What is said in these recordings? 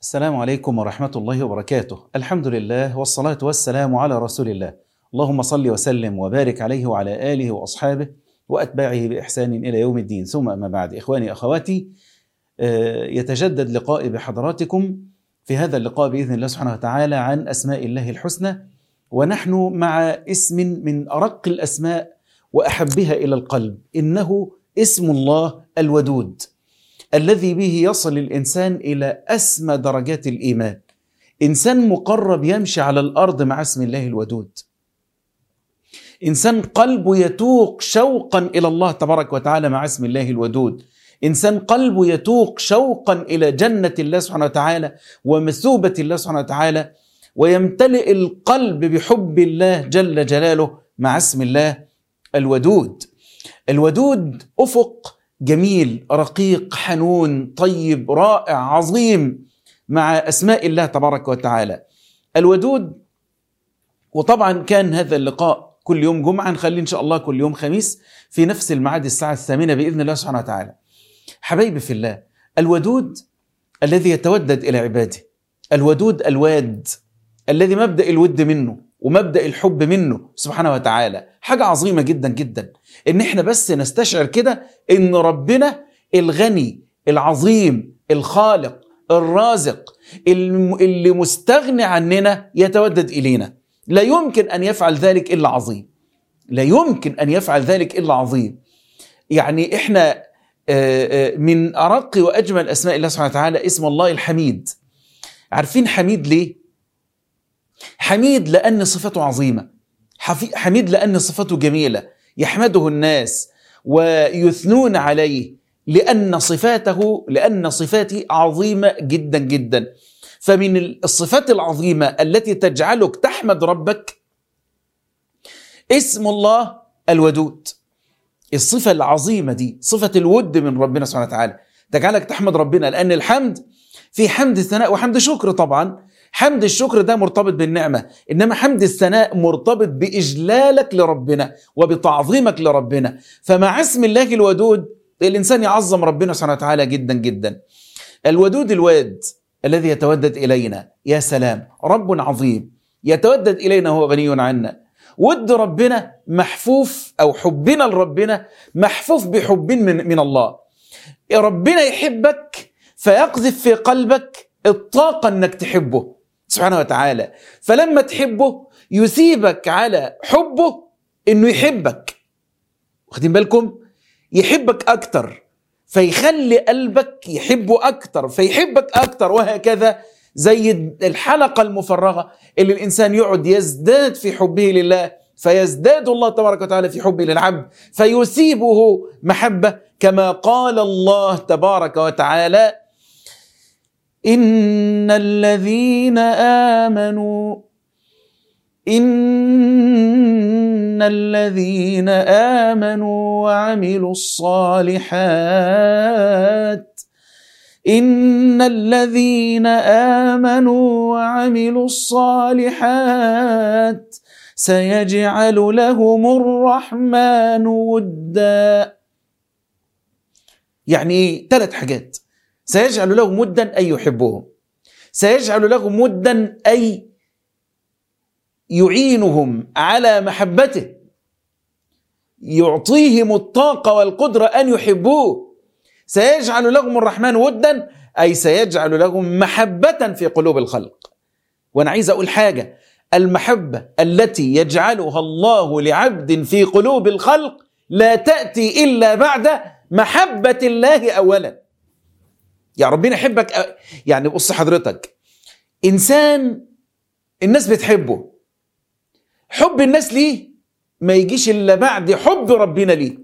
السلام عليكم ورحمة الله وبركاته الحمد لله والصلاة والسلام على رسول الله اللهم صل وسلم وبارك عليه وعلى آله وأصحابه وأتباعه بإحسان إلى يوم الدين ثم أما بعد إخواني أخواتي يتجدد لقائي بحضراتكم في هذا اللقاء بإذن الله سبحانه وتعالى عن أسماء الله الحسنى ونحن مع اسم من أرق الأسماء وأحبها إلى القلب إنه اسم الله الودود الذي به يصل الإنسان إلى أسمى درجات الإيمان إنسان مقرب يمشي على الأرض مع اسم الله الودود إنسان قلبه يتوق شوقا إلى الله تبارك وتعالى مع اسم الله الودود إنسان قلبه يتوق شوقا إلى جنة الله سبحانه وتعالى ومثوبة الله سبحانه وتعالى ويمتلئ القلب بحب الله جل جلاله مع اسم الله الودود الودود أفق جميل رقيق حنون طيب رائع عظيم مع أسماء الله تبارك وتعالى الودود وطبعا كان هذا اللقاء كل يوم جمعة نخليه إن شاء الله كل يوم خميس في نفس الميعاد الساعة الثامنة بإذن الله سبحانه وتعالى حبايبي في الله الودود الذي يتودد إلى عباده الودود الواد الذي مبدأ الود منه ومبدأ الحب منه سبحانه وتعالى حاجة عظيمة جدا جدا ان احنا بس نستشعر كده ان ربنا الغني العظيم الخالق الرازق اللي مستغني عننا يتودد إلينا لا يمكن أن يفعل ذلك إلا عظيم لا يمكن أن يفعل ذلك إلا عظيم يعني احنا من أرق وأجمل أسماء الله سبحانه وتعالى اسم الله الحميد عارفين حميد ليه؟ حميد لأن صفته عظيمة حميد لأن صفته جميلة يحمده الناس ويثنون عليه لأن صفاته لأن صفاته عظيمة جدا جدا فمن الصفات العظيمة التي تجعلك تحمد ربك اسم الله الودود الصفة العظيمة دي صفة الود من ربنا سبحانه وتعالى تجعلك تحمد ربنا لأن الحمد في حمد الثناء وحمد شكر طبعا حمد الشكر ده مرتبط بالنعمة إنما حمد الثناء مرتبط بإجلالك لربنا وبتعظيمك لربنا فمع اسم الله الودود الإنسان يعظم ربنا سبحانه وتعالى جدا جدا الودود الواد الذي يتودد إلينا يا سلام رب عظيم يتودد إلينا وهو غني عنا ود ربنا محفوف أو حبنا لربنا محفوف بحب من, من الله ربنا يحبك فيقذف في قلبك الطاقة أنك تحبه سبحانه وتعالى فلما تحبه يثيبك على حبه انه يحبك واخدين بالكم يحبك اكتر فيخلي قلبك يحبه اكتر فيحبك اكتر وهكذا زي الحلقه المفرغه اللي الانسان يقعد يزداد في حبه لله فيزداد الله تبارك وتعالى في حبه للعبد فيثيبه محبه كما قال الله تبارك وتعالى إن الذين آمنوا إن الذين آمنوا وعملوا الصالحات إن الذين آمنوا وعملوا الصالحات سيجعل لهم الرحمن ودا يعني ثلاث حاجات سيجعل له مدا أي يحبهم سيجعل له مدا أي يعينهم على محبته يعطيهم الطاقة والقدرة أن يحبوه سيجعل لهم الرحمن ودا أي سيجعل لهم محبة في قلوب الخلق وأنا عايز أقول حاجة المحبة التي يجعلها الله لعبد في قلوب الخلق لا تأتي إلا بعد محبة الله أولاً يعني ربنا يحبك يعني بص حضرتك انسان الناس بتحبه حب الناس ليه ما يجيش الا بعد حب ربنا ليه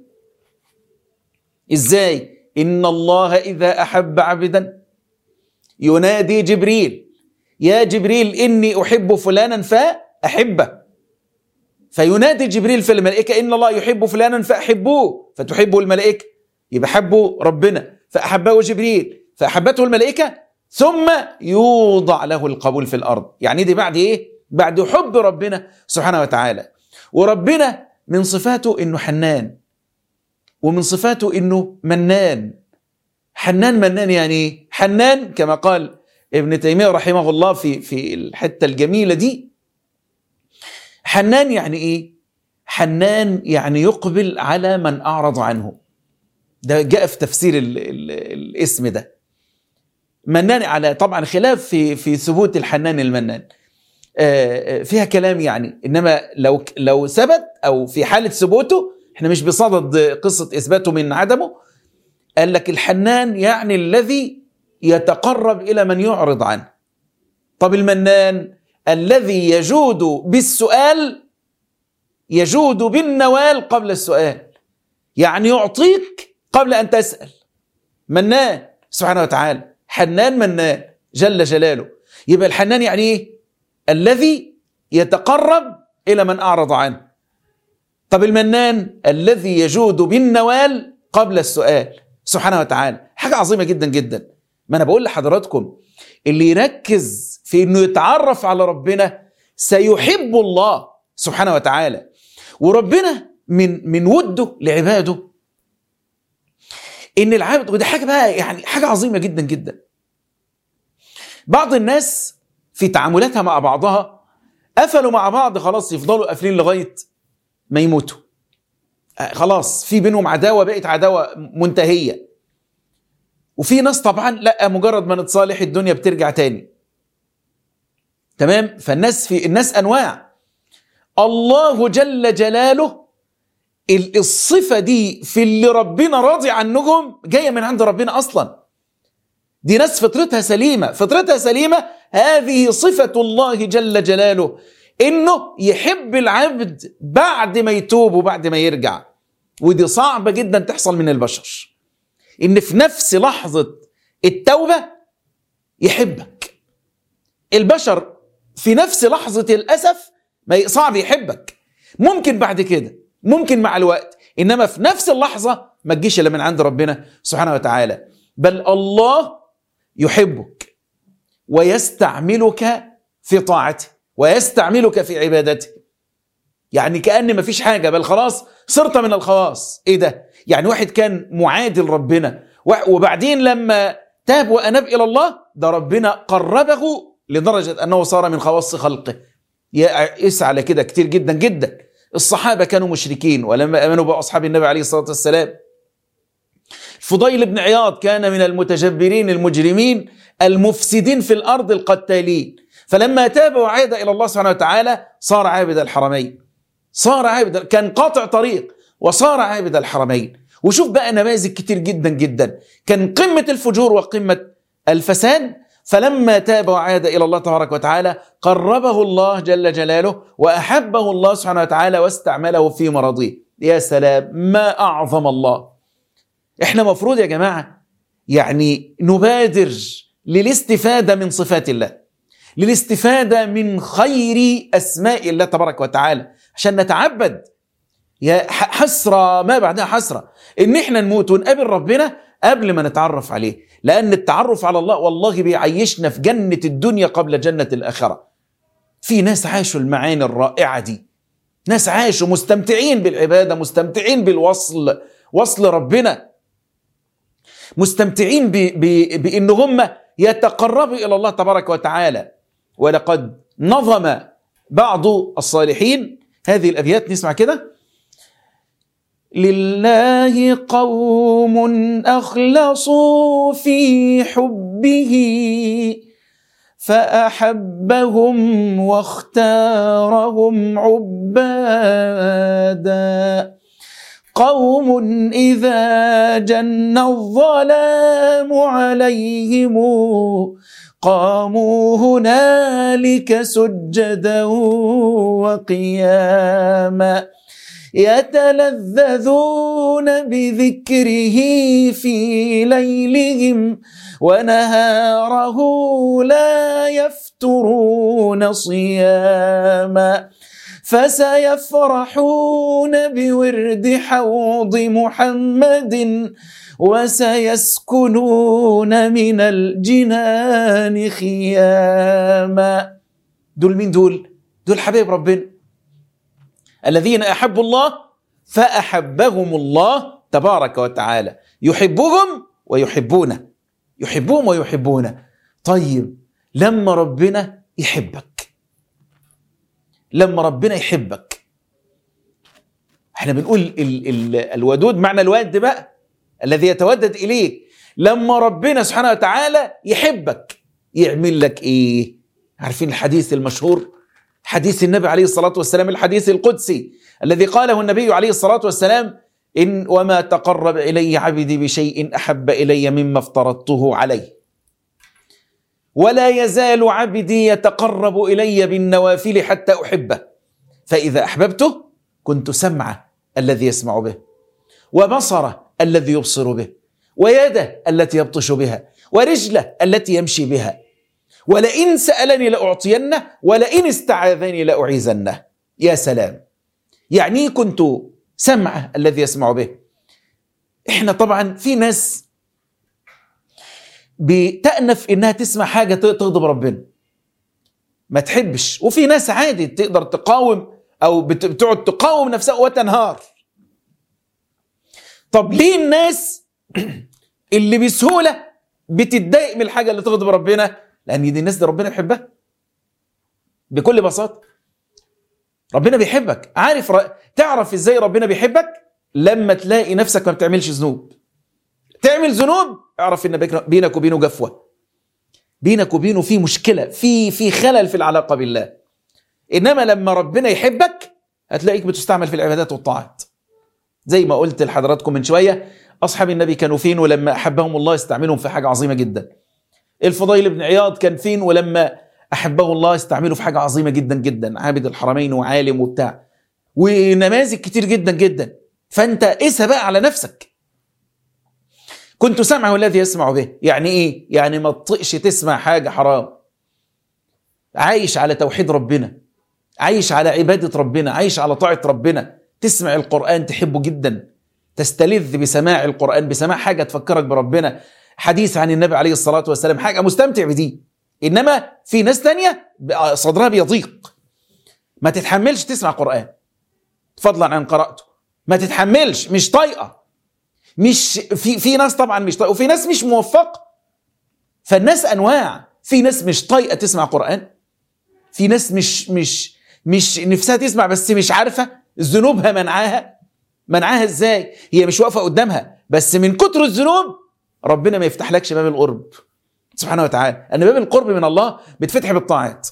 ازاي ان الله اذا احب عبدا ينادي جبريل يا جبريل اني احب فلانا فاحبه فينادي جبريل في الملائكه ان الله يحب فلانا فاحبوه فتحبه الملائكه يبقى حبوا ربنا فاحبه جبريل فأحبته الملائكة ثم يوضع له القبول في الأرض يعني دي بعد إيه؟ بعد حب ربنا سبحانه وتعالى وربنا من صفاته إنه حنان ومن صفاته إنه منان حنان منان يعني إيه؟ حنان كما قال ابن تيمية رحمه الله في في الحتة الجميلة دي حنان يعني ايه حنان يعني يقبل على من اعرض عنه ده جاء في تفسير ال ال الاسم ده منان على طبعا خلاف في في ثبوت الحنان المنان فيها كلام يعني انما لو لو ثبت او في حاله ثبوته احنا مش بصدد قصه اثباته من عدمه قال لك الحنان يعني الذي يتقرب الى من يعرض عنه طب المنان الذي يجود بالسؤال يجود بالنوال قبل السؤال يعني يعطيك قبل ان تسال منان سبحانه وتعالى حنان منان جل جلاله يبقى الحنان يعني ايه الذي يتقرب الى من اعرض عنه طب المنان الذي يجود بالنوال قبل السؤال سبحانه وتعالى حاجه عظيمه جدا جدا ما انا بقول لحضراتكم اللي يركز في انه يتعرف على ربنا سيحب الله سبحانه وتعالى وربنا من من وده لعباده ان العبد وده حاجه بقى يعني حاجه عظيمه جدا جدا بعض الناس في تعاملاتها مع بعضها قفلوا مع بعض خلاص يفضلوا قافلين لغايه ما يموتوا خلاص في بينهم عداوه بقت عداوه منتهيه وفي ناس طبعا لا مجرد ما نتصالح الدنيا بترجع تاني تمام فالناس في الناس انواع الله جل جلاله الصفه دي في اللي ربنا راضي عنهم جايه من عند ربنا اصلا دي ناس فطرتها سليمه فطرتها سليمه هذه صفه الله جل جلاله انه يحب العبد بعد ما يتوب وبعد ما يرجع ودي صعبه جدا تحصل من البشر ان في نفس لحظه التوبه يحبك البشر في نفس لحظه الاسف ما صعب يحبك ممكن بعد كده ممكن مع الوقت انما في نفس اللحظه ما تجيش الا من عند ربنا سبحانه وتعالى بل الله يحبك ويستعملك في طاعته ويستعملك في عبادته يعني كأن ما فيش حاجة بل خلاص صرت من الخواص ايه ده يعني واحد كان معادي لربنا وبعدين لما تاب وأناب إلى الله ده ربنا قربه لدرجة أنه صار من خواص خلقه يسعى على كده كتير جدا جدا الصحابة كانوا مشركين ولما آمنوا بأصحاب النبي عليه الصلاة والسلام فضيل بن عياض كان من المتجبرين المجرمين المفسدين في الأرض القتالين فلما تاب وعاد إلى الله سبحانه وتعالى صار عابد الحرمين صار عابد كان قاطع طريق وصار عابد الحرمين وشوف بقى نماذج كتير جدا جدا كان قمة الفجور وقمة الفساد فلما تاب وعاد إلى الله تبارك وتعالى قربه الله جل جلاله وأحبه الله سبحانه وتعالى واستعمله في مرضيه يا سلام ما أعظم الله احنا مفروض يا جماعة يعني نبادر للاستفادة من صفات الله للاستفادة من خير أسماء الله تبارك وتعالى عشان نتعبد يا حسرة ما بعدها حسرة إن إحنا نموت ونقابل ربنا قبل ما نتعرف عليه لأن التعرف على الله والله بيعيشنا في جنة الدنيا قبل جنة الآخرة في ناس عاشوا المعاني الرائعة دي ناس عاشوا مستمتعين بالعبادة مستمتعين بالوصل وصل ربنا مستمتعين ب... ب... بإن هم يتقربوا إلى الله تبارك وتعالى ولقد نظم بعض الصالحين هذه الأبيات نسمع كده لله قوم أخلصوا في حبه فأحبهم واختارهم عبادا قوم إذا جن الظلام عليهم قاموا هنالك سجدا وقياما يتلذذون بذكره في ليلهم ونهاره لا يفترون صياما فسيفرحون بورد حوض محمد وسيسكنون من الجنان خياما دول مين دول دول حبايب ربنا الذين احبوا الله فاحبهم الله تبارك وتعالى يحبهم ويحبونه يحبهم ويحبونه طيب لما ربنا يحبك لما ربنا يحبك احنا بنقول ال ال الودود معنى الود بقى الذي يتودد اليك لما ربنا سبحانه وتعالى يحبك يعمل لك ايه عارفين الحديث المشهور حديث النبي عليه الصلاة والسلام الحديث القدسي الذي قاله النبي عليه الصلاة والسلام إن وما تقرب إلي عبدي بشيء أحب إلي مما افترضته عليه ولا يزال عبدي يتقرب إلي بالنوافل حتى أحبه فإذا أحببته كنت سمعه الذي يسمع به وبصره الذي يبصر به ويده التي يبطش بها ورجله التي يمشي بها ولئن سألني لأعطينه ولئن استعاذني لأعيذنه يا سلام يعني كنت سمعه الذي يسمع به احنا طبعا في ناس بتأنف انها تسمع حاجة تغضب ربنا ما تحبش وفي ناس عادي تقدر تقاوم او بتقعد تقاوم نفسها وتنهار طب ليه الناس اللي بسهولة بتتضايق من الحاجة اللي تغضب ربنا لان دي الناس دي ربنا بيحبها بكل بساطه ربنا بيحبك عارف ر... تعرف ازاي ربنا بيحبك لما تلاقي نفسك ما بتعملش ذنوب تعمل ذنوب اعرف ان بينك وبينه جفوه بينك وبينه في مشكله في في خلل في العلاقه بالله انما لما ربنا يحبك هتلاقيك بتستعمل في العبادات والطاعات زي ما قلت لحضراتكم من شويه اصحاب النبي كانوا فين ولما احبهم الله استعملهم في حاجه عظيمه جدا الفضيل بن عياض كان فين ولما احبه الله استعمله في حاجه عظيمه جدا جدا عابد الحرمين وعالم وبتاع ونماذج كتير جدا جدا فانت قيسها بقى على نفسك كنت سمعه الذي يسمع به يعني ايه يعني ما تطقش تسمع حاجه حرام عايش على توحيد ربنا عايش على عباده ربنا عايش على طاعه ربنا تسمع القران تحبه جدا تستلذ بسماع القران بسماع حاجه تفكرك بربنا حديث عن النبي عليه الصلاة والسلام حاجة مستمتع بدي إنما في ناس تانية صدرها بيضيق ما تتحملش تسمع قرآن فضلا عن قراءته ما تتحملش مش طايقة مش في في ناس طبعا مش طايقة وفي ناس مش موفقة فالناس أنواع في ناس مش طايقة تسمع قرآن في ناس مش مش مش نفسها تسمع بس مش عارفة ذنوبها منعاها منعاها ازاي هي مش واقفة قدامها بس من كتر الذنوب ربنا ما يفتح لكش باب القرب سبحانه وتعالى ان باب القرب من الله بتفتح بالطاعات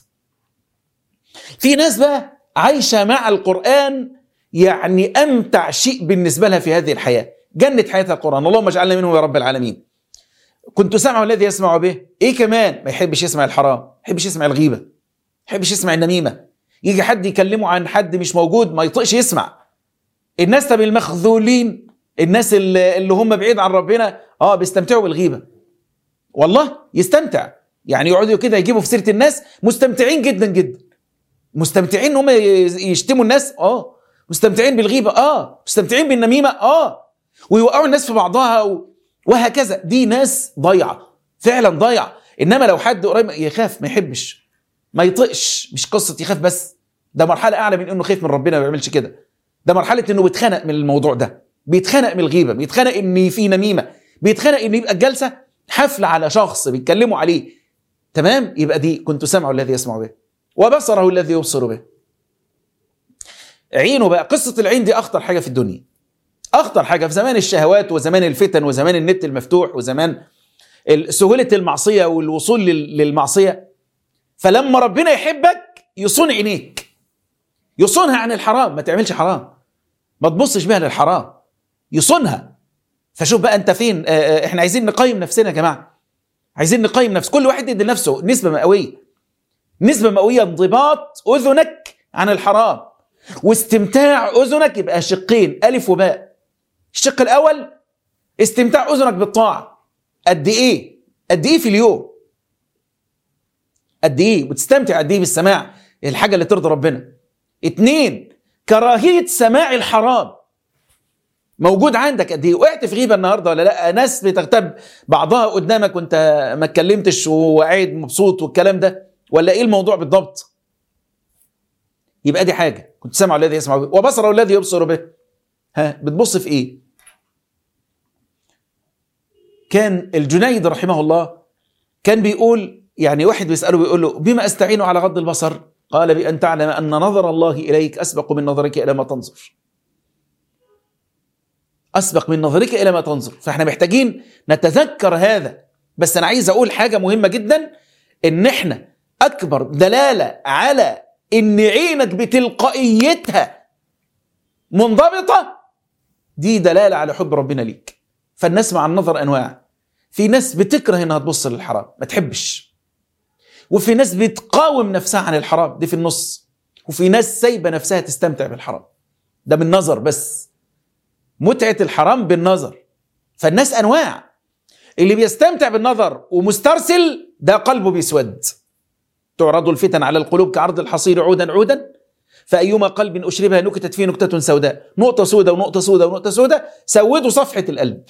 في ناس بقى عايشه مع القران يعني امتع شيء بالنسبه لها في هذه الحياه جنه حياتها القران اللهم اجعلنا منهم يا رب العالمين كنت سمعه الذي يسمع به ايه كمان ما يحبش يسمع الحرام ما يحبش يسمع الغيبه ما يحبش يسمع النميمه يجي حد يكلمه عن حد مش موجود ما يطقش يسمع الناس طب المخذولين الناس اللي, اللي هم بعيد عن ربنا اه بيستمتعوا بالغيبه والله يستمتع يعني يقعدوا كده يجيبوا في سيره الناس مستمتعين جدا جدا مستمتعين ان هم يشتموا الناس اه مستمتعين بالغيبه اه مستمتعين بالنميمه اه ويوقعوا الناس في بعضها و... وهكذا دي ناس ضايعه فعلا ضايعه انما لو حد قريب يخاف ما يحبش ما يطقش مش قصه يخاف بس ده مرحله اعلى من انه خايف من ربنا ما بيعملش كده ده مرحله انه بيتخنق من الموضوع ده بيتخنق من الغيبه بيتخنق ان في نميمه بيتخنق ان يبقى الجلسه حفله على شخص بيتكلموا عليه تمام يبقى دي كنت سمعه الذي يسمع به وبصره الذي يبصر به عينه بقى قصه العين دي اخطر حاجه في الدنيا اخطر حاجه في زمان الشهوات وزمان الفتن وزمان النت المفتوح وزمان سهوله المعصيه والوصول للمعصيه فلما ربنا يحبك يصون عينيك يصونها عن الحرام ما تعملش حرام ما تبصش بها للحرام يصونها فشوف بقى انت فين احنا عايزين نقيم نفسنا يا جماعه عايزين نقيم نفس كل واحد يدي لنفسه نسبه مئويه نسبه مئويه انضباط اذنك عن الحرام واستمتاع اذنك يبقى شقين الف وباء الشق الاول استمتاع اذنك بالطاعه قد ايه قد ايه في اليوم قد ايه بتستمتع قد ايه بالسماع الحاجه اللي ترضي ربنا اتنين كراهيه سماع الحرام موجود عندك قد ايه وقعت في غيبه النهارده ولا لا ناس بتغتاب بعضها قدامك وانت ما اتكلمتش وقاعد مبسوط والكلام ده ولا ايه الموضوع بالضبط يبقى دي حاجه كنت سامع الذي يسمع به وبصره الذي يبصر به ها بتبص في ايه كان الجنيد رحمه الله كان بيقول يعني واحد بيسأله بيقول له بما أستعين على غض البصر قال بأن تعلم أن نظر الله إليك أسبق من نظرك إلى ما تنظر أسبق من نظرك إلى ما تنظر فإحنا محتاجين نتذكر هذا بس أنا عايز أقول حاجة مهمة جدا إن إحنا أكبر دلالة على إن عينك بتلقائيتها منضبطة دي دلالة على حب ربنا ليك فالناس مع النظر أنواع في ناس بتكره إنها تبص للحرام ما تحبش وفي ناس بتقاوم نفسها عن الحرام دي في النص وفي ناس سايبة نفسها تستمتع بالحرام ده بالنظر بس متعة الحرام بالنظر فالناس أنواع اللي بيستمتع بالنظر ومسترسل ده قلبه بيسود تعرض الفتن على القلوب كعرض الحصير عودا عودا فأيما قلب أشربها نكتت فيه نكتة سوداء نقطة سوداء ونقطة سوداء ونقطة سوداء سودوا صفحة القلب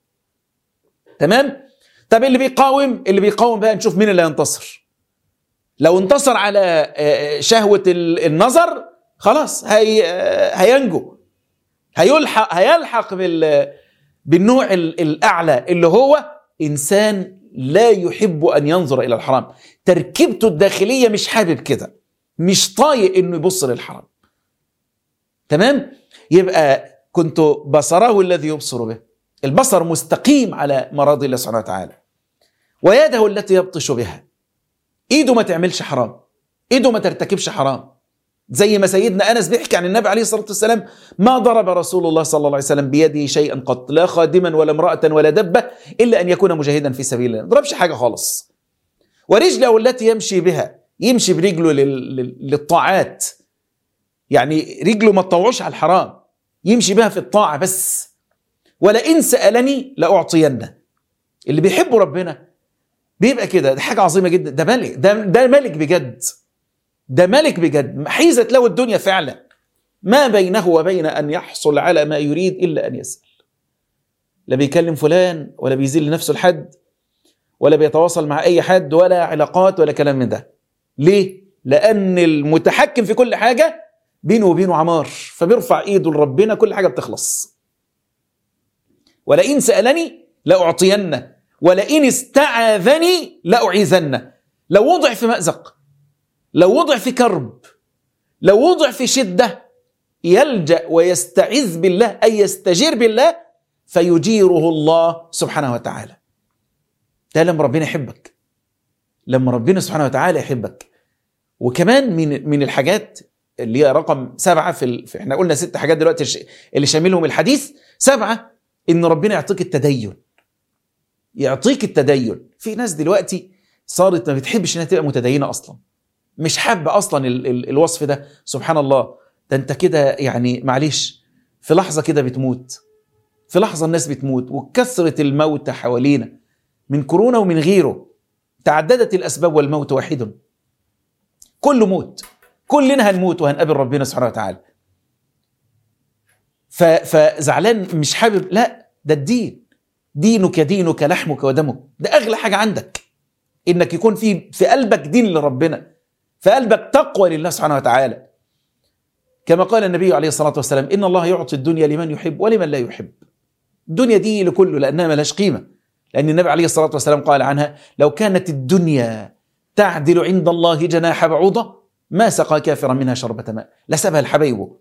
تمام طب اللي بيقاوم اللي بيقاوم بقى نشوف مين اللي هينتصر لو انتصر على شهوة النظر خلاص هي هينجو هيلحق هيلحق بال بالنوع الأعلى اللي هو إنسان لا يحب أن ينظر إلى الحرام تركيبته الداخلية مش حابب كده مش طايق إنه يبص للحرام تمام يبقى كنت بصره الذي يبصر به البصر مستقيم على مراضي الله سبحانه وتعالى ويده التي يبطش بها ايده ما تعملش حرام ايده ما ترتكبش حرام زي ما سيدنا انس بيحكي عن النبي عليه الصلاه والسلام ما ضرب رسول الله صلى الله عليه وسلم بيده شيئا قط لا خادما ولا امراه ولا دبه الا ان يكون مجاهدا في سبيل الله ما ضربش حاجه خالص ورجله التي يمشي بها يمشي برجله للطاعات يعني رجله ما تطوعش على الحرام يمشي بها في الطاعه بس ولئن سالني لاعطينه اللي بيحبوا ربنا بيبقى كده ده حاجه عظيمه جدا ده ملك ده ده ملك بجد ده ملك بجد حيزت له الدنيا فعلا ما بينه وبين ان يحصل على ما يريد الا ان يسال لا بيكلم فلان ولا بيذل نفسه لحد ولا بيتواصل مع اي حد ولا علاقات ولا كلام من ده ليه لان المتحكم في كل حاجه بينه وبينه عمار فبيرفع ايده لربنا كل حاجه بتخلص ولئن سالني لاعطينه ولئن استعاذني لاعيذنه لو وضع في مازق لو وضع في كرب لو وضع في شده يلجا ويستعذ بالله اي يستجير بالله فيجيره الله سبحانه وتعالى ده لما ربنا يحبك لما ربنا سبحانه وتعالى يحبك وكمان من من الحاجات اللي هي رقم سبعه في, ال... في احنا قلنا ست حاجات دلوقتي اللي شاملهم الحديث سبعه ان ربنا يعطيك التدين يعطيك التدين في ناس دلوقتي صارت ما بتحبش انها تبقى متدينه اصلا مش حابه اصلا ال... ال... الوصف ده سبحان الله ده انت كده يعني معلش في لحظه كده بتموت في لحظه الناس بتموت وكثره الموت حوالينا من كورونا ومن غيره تعددت الاسباب والموت واحد كله موت كلنا هنموت وهنقابل ربنا سبحانه وتعالى ف... فزعلان مش حابب لا ده الدين دينك دينك لحمك ودمك ده اغلى حاجه عندك انك يكون في في قلبك دين لربنا في قلبك تقوى لله سبحانه وتعالى كما قال النبي عليه الصلاه والسلام ان الله يعطي الدنيا لمن يحب ولمن لا يحب الدنيا دي لكله لانها ملهاش قيمه لان النبي عليه الصلاه والسلام قال عنها لو كانت الدنيا تعدل عند الله جناح بعوضه ما سقى كافرا منها شربة ماء لسبها الحبيب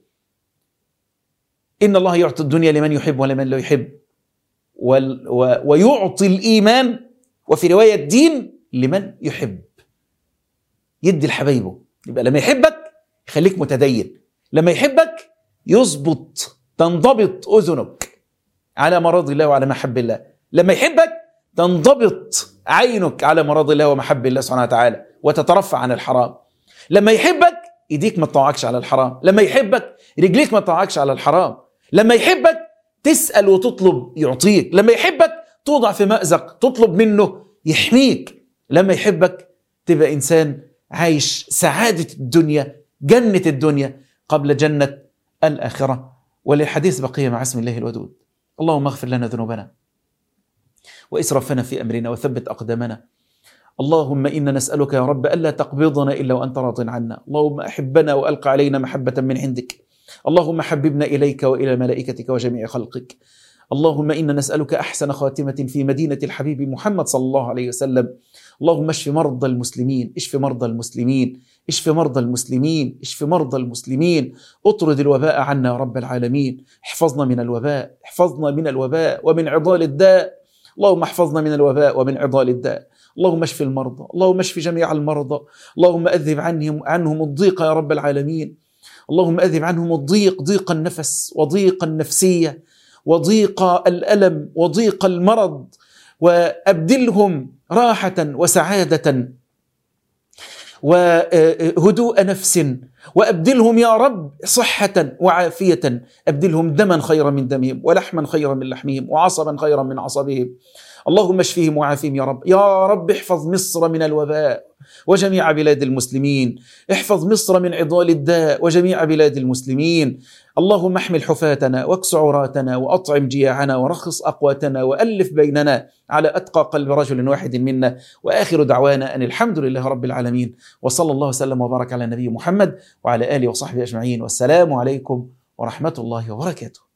إن الله يعطي الدنيا لمن يحب ولمن لا يحب وال و ويعطي الإيمان وفي رواية الدين لمن يحب يدي الحبيبه يبقى لما يحبك يخليك متدين لما يحبك يظبط تنضبط أذنك على مرض الله وعلى محب الله لما يحبك تنضبط عينك على مرض الله ومحب الله سبحانه وتعالى وتترفع عن الحرام لما يحبك ايديك ما تطوعكش على الحرام لما يحبك رجليك ما تطوعكش على الحرام لما يحبك تسأل وتطلب يعطيك لما يحبك توضع في مأزق تطلب منه يحميك لما يحبك تبقى إنسان عايش سعادة الدنيا جنة الدنيا قبل جنة الآخرة وللحديث بقية مع اسم الله الودود اللهم اغفر لنا ذنوبنا وإسرافنا في أمرنا وثبت أقدامنا اللهم إنا نسألك يا رب ألا تقبضنا إلا وأنت راض عنا اللهم أحبنا وألق علينا محبة من عندك اللهم حببنا إليك وإلى ملائكتك وجميع خلقك اللهم انا نسالك احسن خاتمه في مدينه الحبيب محمد صلى الله عليه وسلم اللهم اشف مرضى المسلمين اشف مرضى المسلمين اشف مرضى المسلمين اشف مرضى المسلمين اطرد الوباء عنا يا رب العالمين احفظنا من الوباء احفظنا من الوباء ومن عضال الداء اللهم احفظنا من الوباء ومن عضال الداء اللهم اشف المرضى اللهم اشف جميع المرضى اللهم اذهب عنهم عنهم الضيق يا رب العالمين اللهم اذهب عنهم الضيق ضيق النفس وضيق النفسيه وضيق الالم وضيق المرض وابدلهم راحه وسعاده وهدوء نفس وابدلهم يا رب صحه وعافيه ابدلهم دما خيرا من دمهم ولحما خيرا من لحمهم وعصبا خيرا من عصبهم اللهم اشفيهم وعافهم يا رب يا رب احفظ مصر من الوباء وجميع بلاد المسلمين احفظ مصر من عضال الداء وجميع بلاد المسلمين اللهم احمل حفاتنا واكس عراتنا واطعم جياعنا ورخص اقواتنا والف بيننا على اتقى قلب رجل واحد منا واخر دعوانا ان الحمد لله رب العالمين وصلى الله وسلم وبارك على نبي محمد وعلى اله وصحبه اجمعين والسلام عليكم ورحمه الله وبركاته